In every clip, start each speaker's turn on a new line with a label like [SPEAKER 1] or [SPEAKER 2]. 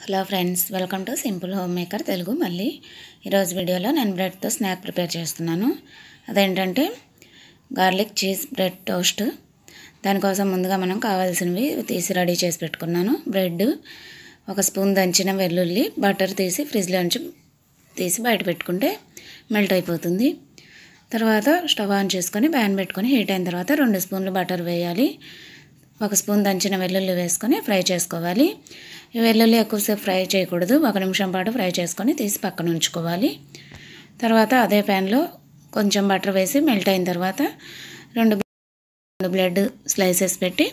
[SPEAKER 1] hello friends welcome to simple home maker Telugu మళ్ళీ ఈరోజు వీడియోలో నేను బ్రెడ్తో స్నాక్ ప్రిపేర్ చేస్తున్నాను అదేంటంటే గార్లిక్ చీజ్ బ్రెడ్ టోస్ట్ దానికోసం ముందుగా మనం కావాల్సినవి తీసి రెడీ చేసి పెట్టుకున్నాను బ్రెడ్ ఒక స్పూన్ దంచిన వెల్లుల్లి బటర్ తీసి ఫ్రిడ్జ్లో నుంచి తీసి బయట పెట్టుకుంటే మెల్ట్ అయిపోతుంది తర్వాత స్టవ్ ఆన్ చేసుకొని ప్యాన్ పెట్టుకొని హీట్ అయిన తర్వాత రెండు స్పూన్లు బటర్ వేయాలి ఒక స్పూన్ దంచిన వెల్లుల్లి వేసుకొని ఫ్రై చేసుకోవాలి ఈ వెల్లుల్లి ఎక్కువసేపు ఫ్రై చేయకూడదు ఒక నిమిషం పాటు ఫ్రై చేసుకొని తీసి పక్కన ఉంచుకోవాలి తర్వాత అదే ప్యాన్లో కొంచెం బటర్ వేసి మెల్ట్ అయిన తర్వాత రెండు బ్లడ్ స్లైసెస్ పెట్టి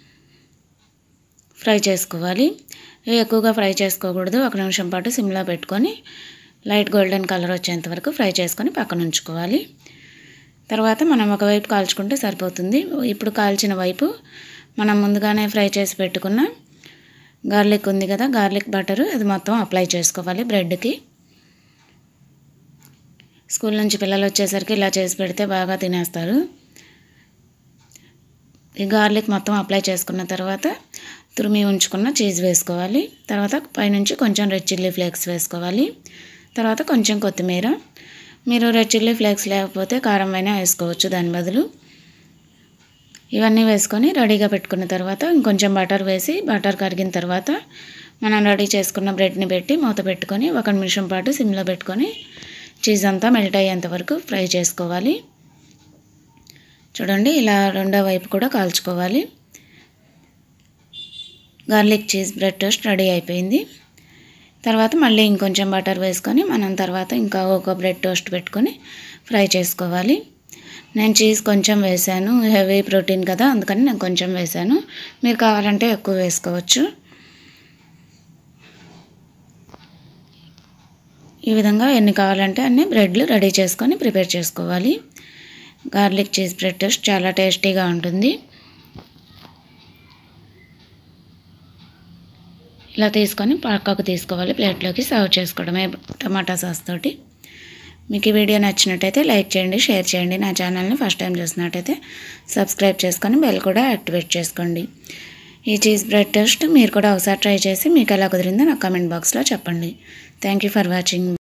[SPEAKER 1] ఫ్రై చేసుకోవాలి ఇవి ఎక్కువగా ఫ్రై చేసుకోకూడదు ఒక నిమిషం పాటు సిమ్లో పెట్టుకొని లైట్ గోల్డెన్ కలర్ వచ్చేంత వరకు ఫ్రై చేసుకొని పక్కన ఉంచుకోవాలి తర్వాత మనం ఒకవైపు కాల్చుకుంటే సరిపోతుంది ఇప్పుడు కాల్చిన వైపు మనం ముందుగానే ఫ్రై చేసి పెట్టుకున్న గార్లిక్ ఉంది కదా గార్లిక్ బటరు అది మొత్తం అప్లై చేసుకోవాలి బ్రెడ్కి స్కూల్ నుంచి పిల్లలు వచ్చేసరికి ఇలా చేసి పెడితే బాగా తినేస్తారు ఈ గార్లిక్ మొత్తం అప్లై చేసుకున్న తర్వాత తురిమి ఉంచుకున్న చీజ్ వేసుకోవాలి తర్వాత పైనుంచి కొంచెం రెడ్ చిల్లీ ఫ్లేక్స్ వేసుకోవాలి తర్వాత కొంచెం కొత్తిమీర మీరు రెడ్ చిల్లీ ఫ్లేక్స్ లేకపోతే కారం అయినా వేసుకోవచ్చు దాని బదులు ఇవన్నీ వేసుకొని రెడీగా పెట్టుకున్న తర్వాత ఇంకొంచెం బటర్ వేసి బటర్ కరిగిన తర్వాత మనం రెడీ చేసుకున్న బ్రెడ్ని పెట్టి మూత పెట్టుకొని ఒక నిమిషం పాటు సిమ్లో పెట్టుకొని చీజ్ అంతా మెల్ట్ అయ్యేంత వరకు ఫ్రై చేసుకోవాలి చూడండి ఇలా రెండో వైపు కూడా కాల్చుకోవాలి garlic cheese bread toast ready అయిపోయింది తర్వాత మళ్ళీ ఇంకొంచెం బటర్ వేసుకొని మనం తర్వాత ఇంకా ఒక బ్రెడ్ టోస్ట్ పెట్టుకొని ఫ్రై చేసుకోవాలి నేను చీజ్ కొంచెం వేసాను హెవీ ప్రోటీన్ కదా అందుకని నేను కొంచెం వేసాను మీరు కావాలంటే ఎక్కువ వేసుకోవచ్చు ఈ విధంగా ఎన్ని కావాలంటే అన్ని బ్రెడ్లు రెడీ చేసుకొని ప్రిపేర్ చేసుకోవాలి గార్లిక్ చీజ్ బ్రెడ్ టోస్ట్ చాలా టేస్టీగా ఉంటుంది ఇలా తీసుకొని పక్కకు తీసుకోవాలి ప్లేట్లోకి సర్వ్ చేసుకోవడమే టమాటా సాస్ తోటి మీకు ఈ వీడియో నచ్చినట్టయితే లైక్ చేయండి షేర్ చేయండి నా ఛానల్ని ఫస్ట్ టైం చూసినట్టయితే సబ్స్క్రైబ్ చేసుకొని బెల్ కూడా యాక్టివేట్ చేసుకోండి ఈ చీజ్ బ్రెడ్ టోస్ట్ మీరు కూడా ఒకసారి ట్రై చేసి మీకు ఎలా కుదిరిందో నాకు కమెంట్ బాక్స్లో చెప్పండి థ్యాంక్ యూ ఫర్ వాచింగ్